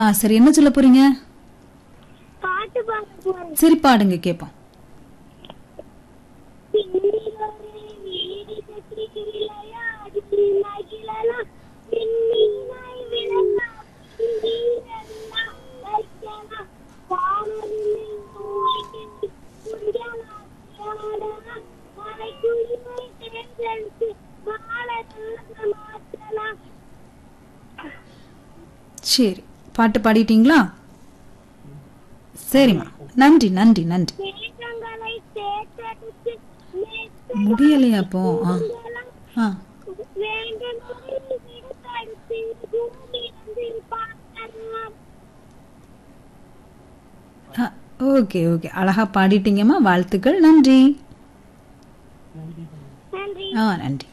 ஆ சரி என்ன சொல்ல போறீங்க பாட்டு பாட போறேன் சரி பாடுங்க கேட்போம் பின்னிலொரு வீடு கட்டி விளையாடி மகிழலாம். விண்மீனாய் விளங்கலாம். நீரெல்லாம் வைக்கலாம். வானவில்லில் நோய்க்கு குஞ்சலாம். ஆடலாம். மலைக்குயிலை தேர்ந்தெடுத்து வாழலாம் மாற்றலாம் சரி பாட்டு பாடிட்டீங்களா சரிம்மா நன்றி நன்றி நன்றி மேகங்களை தேர்ந்தெடுத்து மேற்கொள்ளலாம். முடியலையா அப்போ ஆ ஆ வேண்டும் விடுதடுத்து பூமியிலிருந்து பார்க்கலாம் ஆ, ஓகே ஓகே அழகா பாடிட்டீங்கம்மா வாழ்த்துக்கள் நன்றி நன்றி ஆ நன்றி